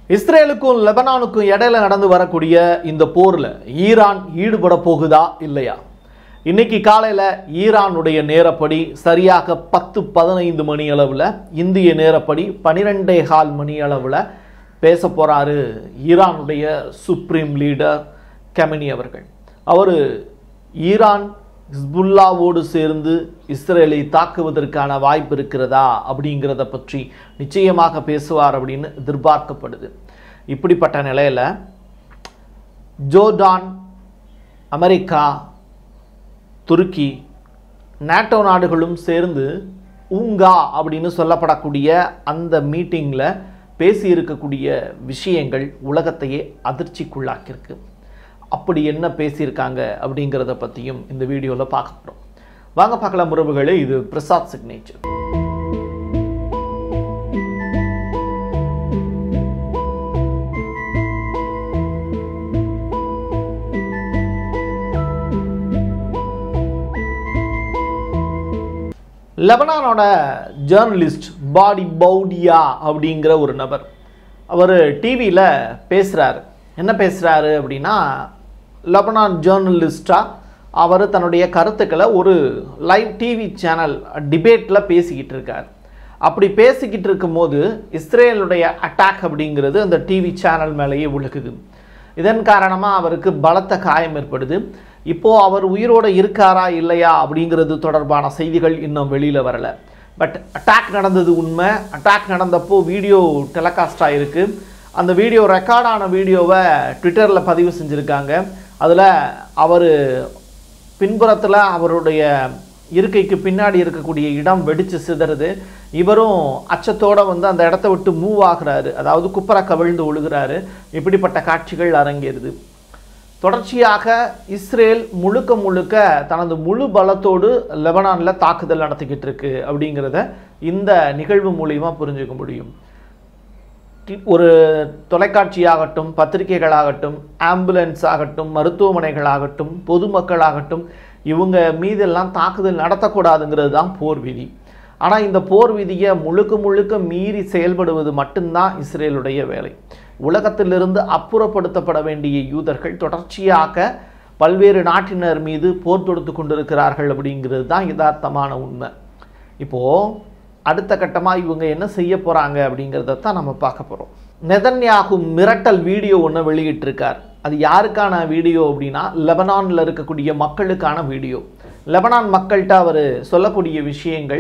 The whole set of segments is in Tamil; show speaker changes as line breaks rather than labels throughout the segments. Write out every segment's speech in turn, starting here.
இஸ்ரேலுக்கும் லெபனானுக்கும் இடையில நடந்து வரக்கூடிய இந்த போர்ல ஈரான் ஈடுபட போகுதா இல்லையா இன்னைக்கு காலையில ஈரானுடைய நேரப்படி சரியாக பத்து பதினைந்து மணி அளவுல இந்திய நேரப்படி பனிரெண்டே கால் மணி அளவுல பேச போறாரு ஈரானுடைய சுப்ரீம் லீடர் கெமினி அவர்கள் அவர் ஈரான் ஹிஸ்புல்லாவோடு சேர்ந்து இஸ்ரேலை தாக்குவதற்கான வாய்ப்பு இருக்கிறதா அப்படிங்கிறத பற்றி நிச்சயமாக பேசுவார் அப்படின்னு எதிர்பார்க்கப்படுது இப்படிப்பட்ட நிலையில் ஜோர்டான் அமெரிக்கா துருக்கி நேட்டோ நாடுகளும் சேர்ந்து ஊங்கா அப்படின்னு சொல்லப்படக்கூடிய அந்த மீட்டிங்கில் பேசியிருக்கக்கூடிய விஷயங்கள் உலகத்தையே அதிர்ச்சிக்குள்ளாக்கியிருக்கு அப்படி என்ன பேசியிருக்காங்க அப்படிங்கிறத பற்றியும் இந்த வீடியோவில் பார்க்க போகிறோம் வாங்க பார்க்கலாம் உறவுகளே இது பிரசாத் சிக்னேச்சர் லெபனானோட ஜேர்னலிஸ்ட் பாடி பவுடியா அப்படிங்கிற ஒரு நபர் அவர் டிவியில் பேசுகிறாரு என்ன பேசுகிறாரு அப்படின்னா லெபனான் ஜேர்னலிஸ்டாக அவர் தன்னுடைய கருத்துக்களை ஒரு லைவ் டிவி சேனல் டிபேட்டில் பேசிக்கிட்டு இருக்கார் அப்படி பேசிக்கிட்டு இருக்கும்போது இஸ்ரேலுடைய அட்டாக் அப்படிங்கிறது அந்த டிவி சேனல் மேலேயே விழுகுது இதன் காரணமாக அவருக்கு பலத்த காயம் ஏற்படுது இப்போது அவர் உயிரோடு இருக்காரா இல்லையா அப்படிங்கிறது தொடர்பான செய்திகள் இன்னும் வெளியில் வரல பட் அட்டாக் நடந்தது உண்மை அட்டாக் நடந்தப்போ வீடியோ டெலகாஸ்ட் ஆகிருக்கு அந்த வீடியோ ரெக்கார்டான வீடியோவை ட்விட்டரில் பதிவு செஞ்சுருக்காங்க அதில் அவர் பின்புறத்தில் அவருடைய இருக்கைக்கு பின்னாடி இருக்கக்கூடிய இடம் வெடித்து சிதறுது இவரும் அச்சத்தோட வந்து அந்த இடத்த விட்டு மூவ் ஆகுறாரு அதாவது குப்பரை கவிழ்ந்து ஒழுகிறாரு இப்படிப்பட்ட காட்சிகள் அரங்கேறுது தொடர்ச்சியாக இஸ்ரேல் முழுக்க முழுக்க தனது முழு பலத்தோடு லெபனானில் தாக்குதல் நடத்திக்கிட்டு இருக்கு அப்படிங்கிறத இந்த நிகழ்வு மூலியமா புரிஞ்சுக்க முடியும் டி- ஒரு தொலைக்காட்சியாகட்டும் பத்திரிகைகளாகட்டும் ஆம்புலன்ஸ் ஆகட்டும் மருத்துவமனைகளாகட்டும் பொதுமக்களாகட்டும் இவங்க மீதெல்லாம் தாக்குதல் நடத்தக்கூடாதுங்கிறது தான் போர் விதி ஆனால் இந்த போர் விதியை முழுக்க முழுக்க மீறி செயல்படுவது மட்டும்தான் இஸ்ரேலுடைய வேலை உலகத்திலிருந்து அப்புறப்படுத்தப்பட வேண்டிய யூதர்கள் தொடர்ச்சியாக பல்வேறு நாட்டினர் மீது போர் தொடுத்து கொண்டிருக்கிறார்கள் அப்படிங்கிறது தான் யதார்த்தமான உண்மை இப்போது அடுத்த கட்டமாக இவங்க என்ன செய்ய போகிறாங்க அப்படிங்கிறத தான் நம்ம பார்க்க போகிறோம் நெதன்யாகு மிரட்டல் வீடியோ ஒன்று வெளியிட்டிருக்கார் அது யாருக்கான வீடியோ அப்படின்னா லெபனானில் இருக்கக்கூடிய மக்களுக்கான வீடியோ லெபனான் மக்கள்கிட்ட அவர் சொல்லக்கூடிய விஷயங்கள்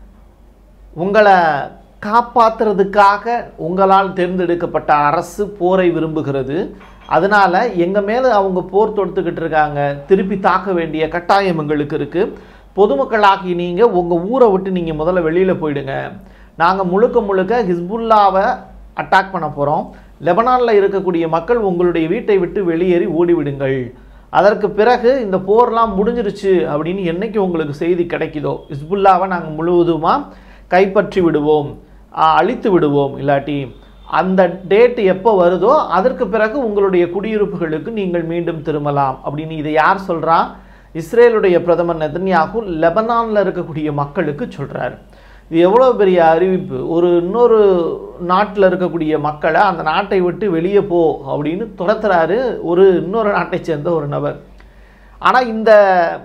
உங்களை காப்பாத்துறதுக்காக உங்களால் தேர்ந்தெடுக்கப்பட்ட அரசு போரை விரும்புகிறது அதனால எங்க மேல அவங்க போர் தொடுத்துக்கிட்டு இருக்காங்க திருப்பி தாக்க வேண்டிய கட்டாயம் எங்களுக்கு இருக்கு பொதுமக்களாகி நீங்க உங்க ஊரை விட்டு நீங்க முதல்ல வெளியில போயிடுங்க நாங்க முழுக்க முழுக்க ஹிஸ்புல்லாவை அட்டாக் பண்ண போறோம் லெபனான்ல இருக்கக்கூடிய மக்கள் உங்களுடைய வீட்டை விட்டு வெளியேறி ஓடிவிடுங்கள் அதற்கு பிறகு இந்த போர்லாம் முடிஞ்சிருச்சு அப்படின்னு என்னைக்கு உங்களுக்கு செய்தி கிடைக்குதோ ஹிஸ்புல்லாவை நாங்கள் முழுவதுமாக கைப்பற்றி விடுவோம் ஆ, அழித்து விடுவோம் இல்லாட்டி அந்த டேட் எப்போ வருதோ அதற்கு பிறகு உங்களுடைய குடியிருப்புகளுக்கு நீங்கள் மீண்டும் திரும்பலாம் அப்படின்னு இதை யார் சொல்றா இஸ்ரேலுடைய பிரதமர் நெதன்யாகு லெபனானில் இருக்கக்கூடிய மக்களுக்கு சொல்றாரு இது எவ்வளோ பெரிய அறிவிப்பு ஒரு இன்னொரு நாட்டில் இருக்கக்கூடிய மக்களை அந்த நாட்டை விட்டு வெளியே போ அப்படின்னு துரத்துறாரு ஒரு இன்னொரு நாட்டை சேர்ந்த ஒரு நபர் ஆனால் இந்த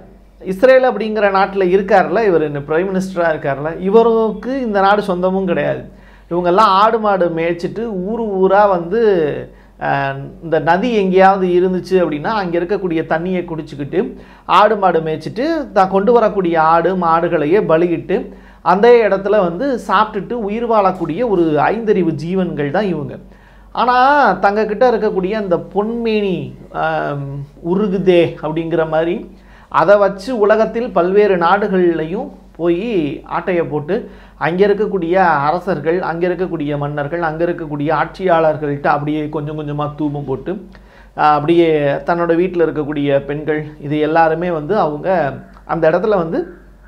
இஸ்ரேல் அப்படிங்கிற நாட்டில் இருக்கார்ல இவர் பிரைம் மினிஸ்டராக இருக்கார்ல இவருக்கு இந்த நாடு சொந்தமும் கிடையாது இவங்கெல்லாம் ஆடு மாடு மேய்ச்சிட்டு ஊர் ஊராக வந்து அஹ், இந்த நதி எங்கேயாவது இருந்துச்சு அப்படின்னா அங்கே இருக்கக்கூடிய தண்ணியை குடிச்சுக்கிட்டு ஆடு மாடு மேய்ச்சிட்டு தான் கொண்டு வரக்கூடிய ஆடு மாடுகளையே பலியிட்டு அந்த இடத்துல வந்து சாப்பிட்டுட்டு உயிர் வாழக்கூடிய ஒரு ஐந்தறிவு ஜீவன்கள் தான் இவங்க ஆனால் தங்கக்கிட்ட இருக்கக்கூடிய அந்த பொன்மேனி ஆம், உருகுதே அப்படிங்கிற மாதிரி அதை வச்சு உலகத்தில் பல்வேறு நாடுகள்லையும் போய் ஆட்டையை போட்டு அங்கே இருக்கக்கூடிய அரசர்கள் அங்கே இருக்கக்கூடிய மன்னர்கள் அங்கே இருக்கக்கூடிய ஆட்சியாளர்கள்ட்ட அப்படியே கொஞ்சம் கொஞ்சமாக தூபம் போட்டு ஆஹ், அப்படியே தன்னோட வீட்டில் இருக்கக்கூடிய பெண்கள் இது எல்லாருமே வந்து அவங்க அந்த இடத்துல வந்து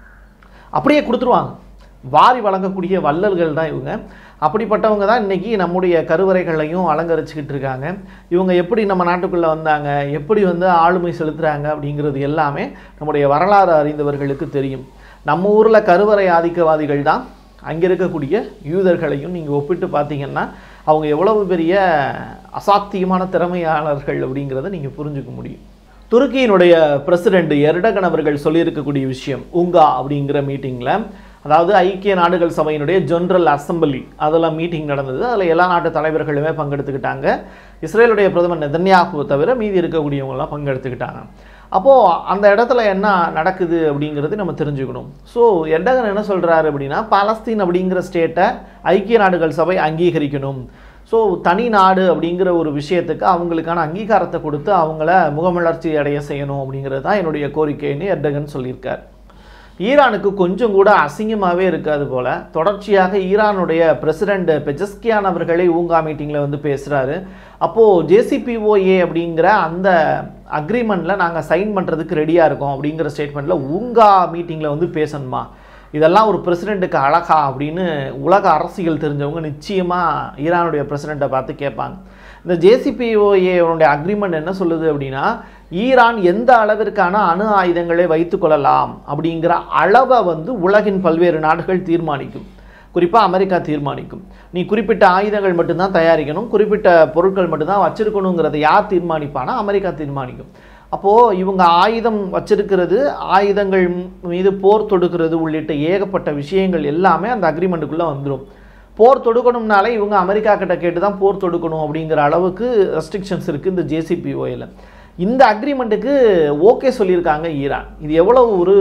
அப்படியே கொடுத்துருவாங்க வாரி வழங்கக்கூடிய வள்ளல்கள் தான் இவங்க அப்படிப்பட்டவங்க தான் இன்னைக்கு நம்முடைய கருவறைகளையும் அலங்கரிச்சுக்கிட்டு இருக்காங்க இவங்க எப்படி நம்ம நாட்டுக்குள்ளே வந்தாங்க எப்படி வந்து ஆளுமை செலுத்துகிறாங்க அப்படிங்கிறது எல்லாமே நம்முடைய வரலாறு அறிந்தவர்களுக்கு தெரியும் நம்ம ஊரில் கருவறை ஆதிக்கவாதிகள் தான் அங்கே இருக்கக்கூடிய யூதர்களையும் நீங்கள் ஒப்பிட்டு பார்த்தீங்கன்னா அவங்க எவ்வளவு பெரிய அசாத்தியமான திறமையாளர்கள் அப்படிங்கிறத நீங்கள் புரிஞ்சுக்க முடியும் துருக்கியினுடைய பிரசிடெண்ட் எர்டகன் அவர்கள் சொல்லியிருக்கக்கூடிய விஷயம் உங்கா அப்படிங்கிற மீட்டிங்கில் அதாவது ஐக்கிய நாடுகள் சபையினுடைய ஜெனரல் அசம்பிளி அதில் மீட்டிங் நடந்தது அதில் எல்லா நாட்டு தலைவர்களுமே பங்கெடுத்துக்கிட்டாங்க இஸ்ரேலுடைய பிரதமர் நெதன்யாகு தவிர மீதி இருக்கக்கூடியவங்களாம் பங்கெடுத்துக்கிட்டாங்க அப்போது அந்த இடத்துல என்ன நடக்குது அப்படிங்கிறது நம்ம தெரிஞ்சுக்கணும் ஸோ எர்டகன் என்ன சொல்கிறாரு அப்படின்னா பாலஸ்தீன் அப்படிங்கிற ஸ்டேட்டை ஐக்கிய நாடுகள் சபை அங்கீகரிக்கணும் ஸோ தனி நாடு அப்படிங்கிற ஒரு விஷயத்துக்கு அவங்களுக்கான அங்கீகாரத்தை கொடுத்து அவங்கள முகமலர்ச்சி அடைய செய்யணும் அப்படிங்கிறது தான் என்னுடைய கோரிக்கைன்னு எர்டகன் சொல்லியிருக்கார் ஈரானுக்கு கொஞ்சம் கூட அசிங்கமாகவே இருக்காது போல தொடர்ச்சியாக ஈரானுடைய பிரசிடெண்ட் பெஜஸ்கியான் அவர்களே ஊங்கா மீட்டிங்கில் வந்து பேசுகிறாரு அப்போது ஜேசிபிஓஏ அப்படிங்கிற அந்த அக்ரிமெண்ட்டில் நாங்கள் சைன் பண்ணுறதுக்கு ரெடியாக இருக்கோம் அப்படிங்கிற ஸ்டேட்மெண்ட்டில் ஊங்கா மீட்டிங்கில் வந்து பேசணுமா இதெல்லாம் ஒரு பிரசிடெண்ட்டுக்கு அழகா அப்படின்னு உலக அரசியல் தெரிஞ்சவங்க நிச்சயமாக ஈரானுடைய பிரசிடெண்ட்டை பார்த்து கேட்பாங்க இந்த ஜேசிபிஓஏனுடைய அக்ரிமெண்ட் என்ன சொல்லுது அப்படின்னா ஈரான் எந்த அளவிற்கான அணு ஆயுதங்களை வைத்துக்கொள்ளலாம் அப்படிங்கிற அளவை வந்து உலகின் பல்வேறு நாடுகள் தீர்மானிக்கும் குறிப்பாக அமெரிக்கா தீர்மானிக்கும் நீ குறிப்பிட்ட ஆயுதங்கள் மட்டும்தான் தயாரிக்கணும் குறிப்பிட்ட பொருட்கள் மட்டும்தான் வச்சிருக்கணுங்கிறத யார் தீர்மானிப்பானா அமெரிக்கா தீர்மானிக்கும் அப்போது இவங்க ஆயுதம் வச்சிருக்கிறது ஆயுதங்கள் மீது போர் தொடுக்கிறது உள்ளிட்ட ஏகப்பட்ட விஷயங்கள் எல்லாமே அந்த அக்ரிமெண்ட்டுக்குள்ளே வந்துடும் போர் தொடுக்கணும்னாலே இவங்க அமெரிக்கா கிட்ட கேட்டு தான் போர் தொடுக்கணும் அப்படிங்கிற அளவுக்கு ரெஸ்ட்ரிக்ஷன்ஸ் இருக்குது இந்த ஜேசிபிஓயில் இந்த அக்ரிமெண்ட்டுக்கு ஓகே சொல்லியிருக்காங்க ஈரான் இது எவ்வளவு ஒரு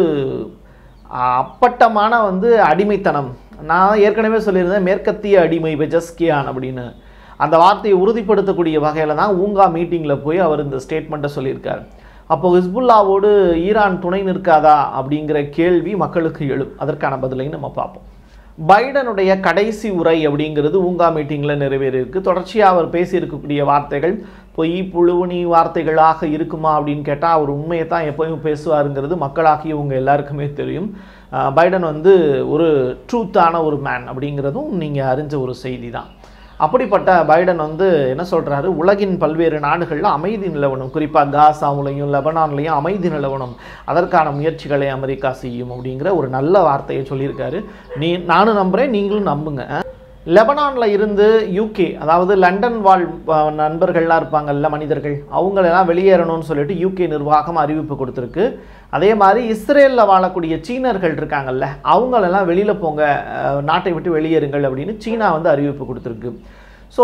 அப்பட்டமான வந்து அடிமைத்தனம் நான் ஏற்கனவே சொல்லியிருந்தேன் மேற்கத்திய அடிமை பெஜஸ்கியான் அப்படின்னு அந்த வார்த்தையை உறுதிப்படுத்தக்கூடிய வகையில் தான் ஊங்கா மீட்டிங்கில் போய் அவர் இந்த ஸ்டேட்மெண்ட்டை சொல்லியிருக்கார் அப்போ ஹிஸ்புல்லாவோடு ஈரான் துணை நிற்காதா அப்படிங்கிற கேள்வி மக்களுக்கு எழும் அதற்கான பதிலையும் நம்ம பார்ப்போம் பைடனுடைய கடைசி உரை அப்படிங்கிறது ஊங்கா மீட்டிங்கில் நிறைவேறியிருக்கு தொடர்ச்சியாக அவர் பேசியிருக்கக்கூடிய வார்த்தைகள் பொய் புழுவனி வார்த்தைகளாக இருக்குமா அப்படின்னு கேட்டால் அவர் உண்மையை தான் எப்போயும் பேசுவாருங்கிறது மக்களாகி இவங்க எல்லாருக்குமே தெரியும் அஹ் பைடன் வந்து ஒரு ட்ரூத்தான ஒரு மேன் அப்படிங்கிறதும் நீங்கள் அறிஞ்ச ஒரு செய்தி தான் அப்படிப்பட்ட பைடன் வந்து என்ன சொல்கிறாரு உலகின் பல்வேறு நாடுகளில் அமைதி நிலவணும் குறிப்பாக காசாவுலையும் லெபனான்லையும் அமைதி நிலவணும் அதற்கான முயற்சிகளை அமெரிக்கா செய்யும் அப்படிங்கிற ஒரு நல்ல வார்த்தையை சொல்லியிருக்காரு நீ நானும் நம்புகிறேன் நீங்களும் நம்புங்க லெபனானில் இருந்து யூகே அதாவது லண்டன் வாழ் அஹ், நண்பர்கள்லாம் இருப்பாங்கல்ல மனிதர்கள் அவங்களெல்லாம் வெளியேறணும்னு சொல்லிட்டு யூகே நிர்வாகம் அறிவிப்பு கொடுத்துருக்கு அதே மாதிரி இஸ்ரேலில் வாழக்கூடிய சீனர்கள் இருக்காங்கல்ல அவங்களெல்லாம் வெளியில் போங்க அஹ், நாட்டை விட்டு வெளியேறுங்கள் அப்படின்னு சீனா வந்து அறிவிப்பு கொடுத்துருக்கு ஸோ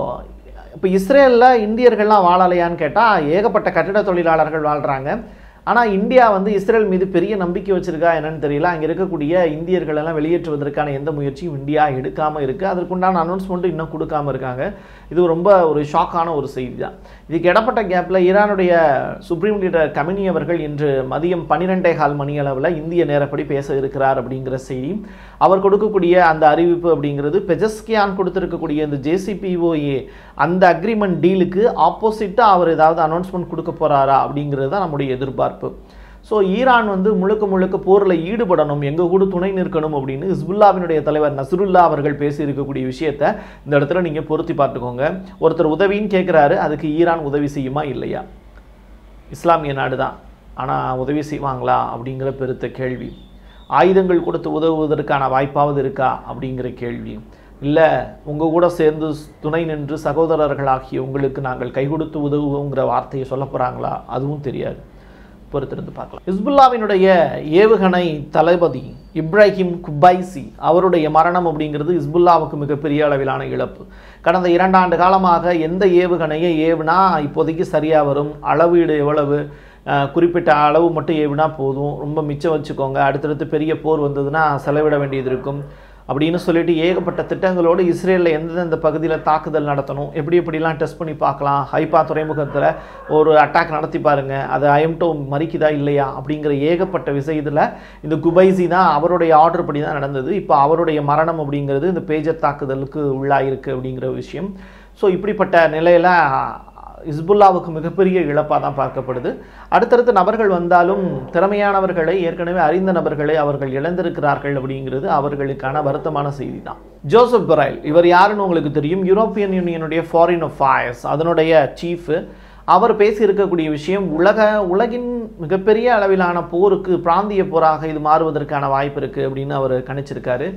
இப்போ இஸ்ரேலில் இந்தியர்கள்லாம் வாழலையான்னு கேட்டால் ஏகப்பட்ட கட்டிட தொழிலாளர்கள் வாழ்கிறாங்க ஆனால் இந்தியா வந்து இஸ்ரேல் மீது பெரிய நம்பிக்கை வச்சிருக்கா என்னன்னு தெரியல அங்கே இருக்கக்கூடிய இந்தியர்கள் எல்லாம் வெளியேற்றுவதற்கான எந்த முயற்சியும் இந்தியா எடுக்காமல் இருக்குது அதற்குண்டான அனௌன்ஸ்மெண்ட்டும் இன்னும் கொடுக்காம இருக்காங்க இது ரொம்ப ஒரு ஷாக்கான ஒரு செய்தி தான் இதுக்கு இடப்பட்ட கேப்பில் ஈரானுடைய சுப்ரீம் லீடர் கமினி அவர்கள் இன்று மதியம் பன்னிரெண்டே கால் மணி அளவில் இந்திய நேரப்படி பேச இருக்கிறார் அப்படிங்கிற செய்தி அவர் கொடுக்கக்கூடிய அந்த அறிவிப்பு அப்படிங்கிறது பெஜஸ்கியான் கொடுத்திருக்கக்கூடிய இந்த ஜேசிபிஓஏ அந்த அக்ரிமெண்ட் டீலுக்கு ஆப்போசிட்டாக அவர் ஏதாவது அனௌன்ஸ்மெண்ட் கொடுக்க போறாரா அப்படிங்கிறது தான் நம்முடைய எதிர்பார்ப்பு ஸோ ஈரான் வந்து முழுக்க முழுக்க போரில் ஈடுபடணும் எங்கள் கூட துணை நிற்கணும் அப்படின்னு ஹிஸ்புல்லாவினுடைய தலைவர் நசருல்லா அவர்கள் பேசியிருக்கக்கூடிய விஷயத்த இந்த இடத்துல நீங்கள் பொருத்தி பார்த்துக்கோங்க ஒருத்தர் உதவின்னு கேட்குறாரு அதுக்கு ஈரான் உதவி செய்யுமா இல்லையா இஸ்லாமிய நாடு தான் ஆனால் உதவி செய்வாங்களா அப்படிங்கிற பெருத்த கேள்வி ஆயுதங்கள் கொடுத்து உதவுவதற்கான வாய்ப்பாவது இருக்கா அப்படிங்கிற கேள்வி இல்லை உங்கள் கூட சேர்ந்து துணை நின்று சகோதரர்களாகிய உங்களுக்கு நாங்கள் கை கொடுத்து உதவுவோங்கிற வார்த்தையை சொல்ல போகிறாங்களா அதுவும் தெரியாது பொறுத்திருந்து பார்க்கலாம் ஹிஸ்புல்லாவினுடைய ஏவுகணை தளபதி இப்ராஹிம் குபைசி அவருடைய மரணம் அப்படிங்கிறது ஹிஸ்புல்லாவுக்கு மிகப்பெரிய அளவிலான இழப்பு கடந்த இரண்டாண்டு காலமாக எந்த ஏவுகணையை ஏவுனா இப்போதைக்கு சரியாக வரும் அளவீடு எவ்வளவு அஹ், குறிப்பிட்ட அளவு மட்டும் ஏவுனா போதும் ரொம்ப மிச்சம் வச்சுக்கோங்க அடுத்தடுத்து பெரிய போர் வந்ததுன்னா செலவிட வேண்டியது இருக்கும் அப்படின்னு சொல்லிட்டு ஏகப்பட்ட திட்டங்களோடு இஸ்ரேலில் எந்தெந்த பகுதியில் தாக்குதல் நடத்தணும் எப்படி எப்படிலாம் டெஸ்ட் பண்ணி பார்க்கலாம் ஹைப்பா துறைமுகத்தில் ஒரு அட்டாக் நடத்தி பாருங்க அது ஐஎம்டோ மறிக்குதா இல்லையா அப்படிங்கிற ஏகப்பட்ட விஷயத்தில் இந்த குபைசி தான் அவருடைய ஆர்டர் படி தான் நடந்தது இப்போ அவருடைய மரணம் அப்படிங்கிறது இந்த பேஜர் தாக்குதலுக்கு உள்ளாயிருக்கு அப்படிங்கிற விஷயம் ஸோ இப்படிப்பட்ட நிலையில் இஸ்புல்லாவுக்கு மிகப்பெரிய இழப்பாக தான் பார்க்கப்படுது அடுத்தடுத்த நபர்கள் வந்தாலும் திறமையானவர்களை ஏற்கனவே அறிந்த நபர்களை அவர்கள் இழந்திருக்கிறார்கள் அப்படிங்கிறது அவர்களுக்கான வருத்தமான செய்தி தான் ஜோசப் பரைல் இவர் யாருன்னு உங்களுக்கு தெரியும் யூரோப்பியன் யூனியனுடைய ஃபாரின் அஃபேர்ஸ் அதனுடைய சீஃப் அவர் பேசியிருக்கக்கூடிய விஷயம் உலக உலகின் மிகப்பெரிய அளவிலான போருக்கு பிராந்திய போராக இது மாறுவதற்கான வாய்ப்பு இருக்குது அப்படின்னு அவர் கணிச்சிருக்காரு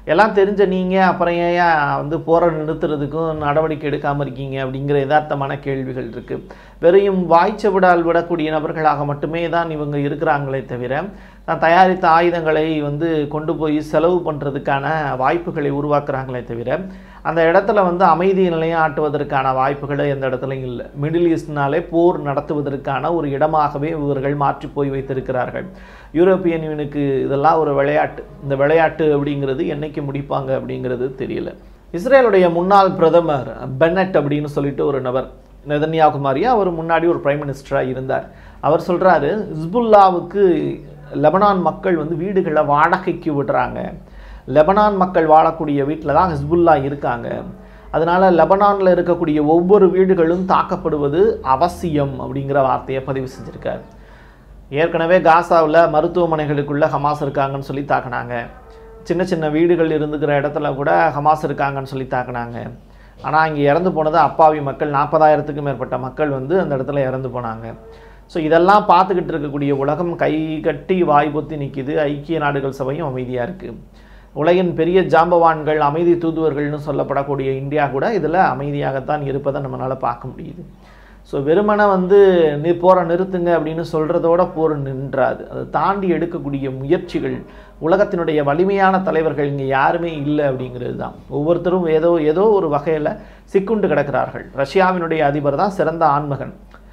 எல்லாம் தெரிஞ்ச நீங்கள் அப்புறம் ஏன் வந்து போரை நிறுத்துறதுக்கும் நடவடிக்கை எடுக்காமல் இருக்கீங்க அப்படிங்கிற யதார்த்தமான கேள்விகள் இருக்குது வெறும் வாய்ச்சவிடால் விடக்கூடிய நபர்களாக மட்டுமே தான் இவங்க இருக்கிறாங்களே தவிர தான் தயாரித்த ஆயுதங்களை வந்து கொண்டு போய் செலவு பண்ணுறதுக்கான வாய்ப்புகளை உருவாக்குறாங்களே தவிர அந்த இடத்துல வந்து அமைதி நிலையாட்டுவதற்கான வாய்ப்புகள் எந்த இடத்துலையும் இல்லை மிடில் ஈஸ்ட்னாலே போர் நடத்துவதற்கான ஒரு இடமாகவே இவர்கள் மாற்றி போய் வைத்திருக்கிறார்கள் யூரோப்பியன் யூனியனுக்கு இதெல்லாம் ஒரு விளையாட்டு இந்த விளையாட்டு அப்படிங்கிறது என்னைக்கு முடிப்பாங்க அப்படிங்கிறது தெரியல இஸ்ரேலுடைய முன்னாள் பிரதமர் பென்னட் அப்படின்னு சொல்லிட்டு ஒரு நபர் நெதன்யாகு மாதிரியே அவர் முன்னாடி ஒரு பிரைம் மினிஸ்டராக இருந்தார் அவர் சொல்கிறாரு ஹிஸ்புல்லாவுக்கு லெபனான் மக்கள் வந்து வீடுகளை வாடகைக்கு விடுறாங்க லெபனான் மக்கள் வாழக்கூடிய வீட்டில் தான் ஹிஸ்புல்லா இருக்காங்க அதனால லெபனானில் இருக்கக்கூடிய ஒவ்வொரு வீடுகளும் தாக்கப்படுவது அவசியம் அப்படிங்கிற வார்த்தையை பதிவு செஞ்சுருக்கார் ஏற்கனவே காசாவில் மருத்துவமனைகளுக்குள்ள ஹமாஸ் இருக்காங்கன்னு சொல்லி தாக்குனாங்க சின்ன சின்ன வீடுகள் இருந்துக்கிற இடத்துல கூட ஹமாஸ் இருக்காங்கன்னு சொல்லி தாக்குனாங்க ஆனால் இங்கே இறந்து போனது அப்பாவி மக்கள் நாற்பதாயிரத்துக்கும் மேற்பட்ட மக்கள் வந்து அந்த இடத்துல இறந்து போனாங்க ஸோ இதெல்லாம் பார்த்துக்கிட்டு இருக்கக்கூடிய உலகம் கை கட்டி வாய் பொத்தி நிற்கிது ஐக்கிய நாடுகள் சபையும் அமைதியாக இருக்குது உலகின் பெரிய ஜாம்பவான்கள் அமைதி தூதுவர்கள்னு சொல்லப்படக்கூடிய இந்தியா கூட இதில் அமைதியாகத்தான் இருப்பதை நம்மளால் பார்க்க முடியுது ஸோ வெறுமனை வந்து நீ போரை நிறுத்துங்க அப்படின்னு சொல்கிறதோட போர் நின்றாது அதை தாண்டி எடுக்கக்கூடிய முயற்சிகள் உலகத்தினுடைய வலிமையான தலைவர்கள் இங்கே யாருமே இல்லை அப்படிங்கிறது தான் ஒவ்வொருத்தரும் ஏதோ ஏதோ ஒரு வகையில் சிக்குண்டு கிடக்கிறார்கள் ரஷ்யாவினுடைய அதிபர் தான் சிறந்த ஆண்மகன்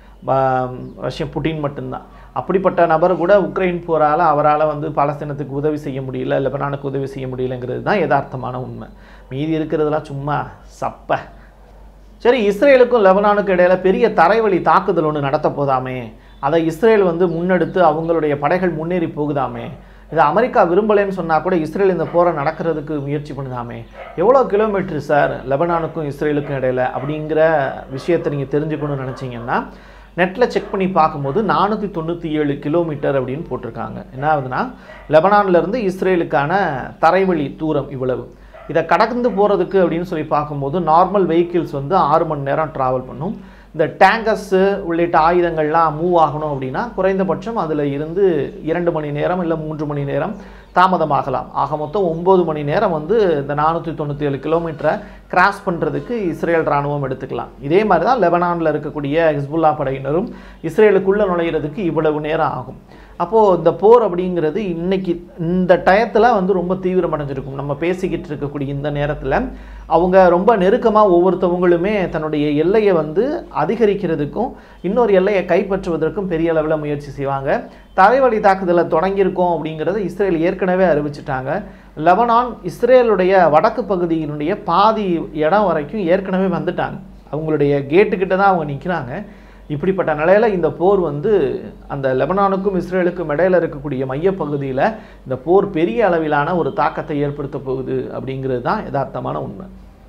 ரஷ்ய புட்டின் மட்டும்தான் அப்படிப்பட்ட நபர் கூட உக்ரைன் போரால் அவரால் வந்து பாலஸ்தீனத்துக்கு உதவி செய்ய முடியல லெபனானுக்கு உதவி செய்ய முடியலங்கிறது தான் யதார்த்தமான உண்மை மீதி இருக்கிறதுலாம் சும்மா சப்ப சரி இஸ்ரேலுக்கும் லெபனானுக்கும் இடையில பெரிய தரைவழி தாக்குதல் ஒன்று நடத்த போதாமே அதை இஸ்ரேல் வந்து முன்னெடுத்து அவங்களுடைய படைகள் முன்னேறி போகுதாமே இதை அமெரிக்கா விரும்பலைன்னு சொன்னால் கூட இஸ்ரேல் இந்த போரை நடக்கிறதுக்கு முயற்சி பண்ணுதாமே எவ்வளோ கிலோமீட்டர் சார் லெபனானுக்கும் இஸ்ரேலுக்கும் இடையில அப்படிங்கிற விஷயத்தை நீங்கள் தெரிஞ்சுக்கணும்னு நினச்சிங்கன்னா நெட்டில் செக் பண்ணி பார்க்கும்போது நானூற்றி தொண்ணூற்றி ஏழு கிலோமீட்டர் அப்படின்னு போட்டிருக்காங்க என்ன ஆகுதுன்னா லெபனான்லேருந்து இஸ்ரேலுக்கான தரைவழி தூரம் இவ்வளவு இதை கடந்து போகிறதுக்கு அப்படின்னு சொல்லி பார்க்கும்போது நார்மல் வெஹிக்கிள்ஸ் வந்து ஆறு மணி நேரம் ட்ராவல் பண்ணும் இந்த டேங்கர்ஸு உள்ளிட்ட ஆயுதங்கள்லாம் மூவ் ஆகணும் அப்படின்னா குறைந்தபட்சம் அதில் இருந்து இரண்டு மணி நேரம் இல்லை மூன்று மணி நேரம் தாமதமாகலாம் ஆக மொத்தம் ஒம்பது மணி நேரம் வந்து இந்த நானூற்றி தொண்ணூற்றி ஏழு கிலோமீட்டரை கிராஸ் பண்ணுறதுக்கு இஸ்ரேல் இராணுவம் எடுத்துக்கலாம் இதே மாதிரி தான் லெபனானில் இருக்கக்கூடிய ஹிஸ்புல்லா படையினரும் இஸ்ரேலுக்குள்ளே நுழையிறதுக்கு இவ்வளவு நேரம் ஆகும் அப்போது இந்த போர் அப்படிங்கிறது இன்னைக்கு இந்த டயத்தில் வந்து ரொம்ப தீவிரமடைஞ்சிருக்கும் நம்ம பேசிக்கிட்டு இருக்கக்கூடிய இந்த நேரத்தில் அவங்க ரொம்ப நெருக்கமாக ஒவ்வொருத்தவங்களுமே தன்னுடைய எல்லையை வந்து அதிகரிக்கிறதுக்கும் இன்னொரு எல்லையை கைப்பற்றுவதற்கும் பெரிய அளவில் முயற்சி செய்வாங்க தரைவழி தாக்குதலை தொடங்கியிருக்கோம் அப்படிங்கிறத இஸ்ரேல் ஏற்கனவே அறிவிச்சிட்டாங்க லெபனான் இஸ்ரேலுடைய வடக்கு பகுதியினுடைய பாதி இடம் வரைக்கும் ஏற்கனவே வந்துட்டாங்க அவங்களுடைய கேட்டுக்கிட்ட தான் அவங்க நிற்கிறாங்க இப்படிப்பட்ட நிலையில் இந்த போர் வந்து அந்த லெபனானுக்கும் இஸ்ரேலுக்கும் இடையில இருக்கக்கூடிய மையப்பகுதியில் இந்த போர் பெரிய அளவிலான ஒரு தாக்கத்தை ஏற்படுத்த போகுது அப்படிங்கிறது தான் யதார்த்தமான உண்மை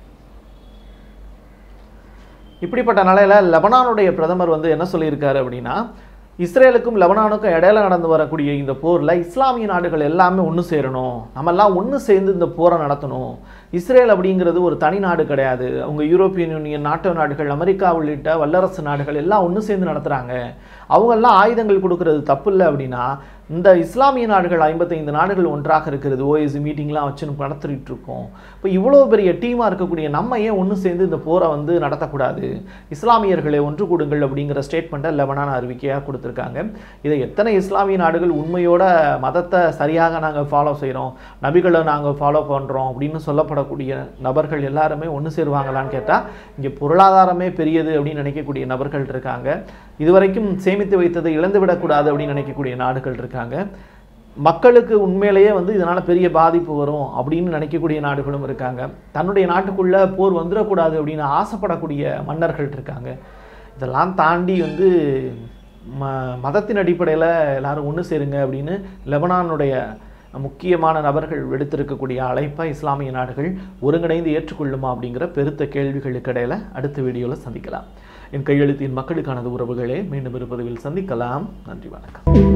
இப்படிப்பட்ட நிலையில் லெபனானுடைய பிரதமர் வந்து என்ன சொல்லியிருக்காரு அப்படின்னா இஸ்ரேலுக்கும் லெபனானுக்கும் இடையில நடந்து வரக்கூடிய இந்த போரில் இஸ்லாமிய நாடுகள் எல்லாமே ஒன்று சேரணும் நம்மெல்லாம் ஒன்று சேர்ந்து இந்த போரை நடத்தணும் இஸ்ரேல் அப்படிங்கிறது ஒரு தனி நாடு கிடையாது அவங்க யூரோப்பியன் யூனியன் நாட்டோ நாடுகள் அமெரிக்கா உள்ளிட்ட வல்லரசு நாடுகள் எல்லாம் ஒன்று சேர்ந்து நடத்துகிறாங்க அவங்கெல்லாம் ஆயுதங்கள் கொடுக்கறது தப்பு இல்லை அப்படின்னா இந்த இஸ்லாமிய நாடுகள் ஐம்பத்தைந்து நாடுகள் ஒன்றாக இருக்கிறது ஓஎஸ்சி மீட்டிங்லாம் வச்சு நடத்திட்டு இருக்கோம் இப்போ இவ்வளோ பெரிய டீமாக இருக்கக்கூடிய நம்ம ஏன் ஒன்று சேர்ந்து இந்த போரை வந்து நடத்தக்கூடாது இஸ்லாமியர்களை ஒன்று கூடுங்கள் அப்படிங்கிற ஸ்டேட்மெண்ட்டை லெபனான் அறிவிக்கையாக கொடுத்துருக்காங்க இதை எத்தனை இஸ்லாமிய நாடுகள் உண்மையோட மதத்தை சரியாக நாங்கள் ஃபாலோ செய்கிறோம் நபிகளை நாங்கள் ஃபாலோ பண்ணுறோம் அப்படின்னு சொல்லப்படக்கூடிய நபர்கள் எல்லாருமே ஒன்று சேருவாங்களான்னு கேட்டால் இங்கே பொருளாதாரமே பெரியது அப்படின்னு நினைக்கக்கூடிய நபர்கள் இருக்காங்க இதுவரைக்கும் சேமித்து வைத்ததை இழந்து விடக்கூடாது அப்படின்னு நினைக்கக்கூடிய நாடுகள் இருக்காங்க மக்களுக்கு உண்மையிலேயே வந்து இதனால் பெரிய பாதிப்பு வரும் அப்படின்னு நினைக்கக்கூடிய நாடுகளும் இருக்காங்க தன்னுடைய நாட்டுக்குள்ளே போர் வந்துடக்கூடாது அப்படின்னு ஆசைப்படக்கூடிய மன்னர்கள் இருக்காங்க இதெல்லாம் தாண்டி வந்து ம மதத்தின் அடிப்படையில் எல்லாரும் ஒன்று சேருங்க அப்படின்னு லெபனானுடைய முக்கியமான நபர்கள் விடுத்திருக்கக்கூடிய அழைப்பை இஸ்லாமிய நாடுகள் ஒருங்கிணைந்து ஏற்றுக்கொள்ளுமா அப்படிங்கிற பெருத்த கேள்விகளுக்கு இடையில அடுத்த வீடியோவில் சந்திக்கலாம் என் கையெழுத்தின் மக்களுக்கானது உறவுகளே மீண்டும் இருப்பதில் சந்திக்கலாம் நன்றி வணக்கம்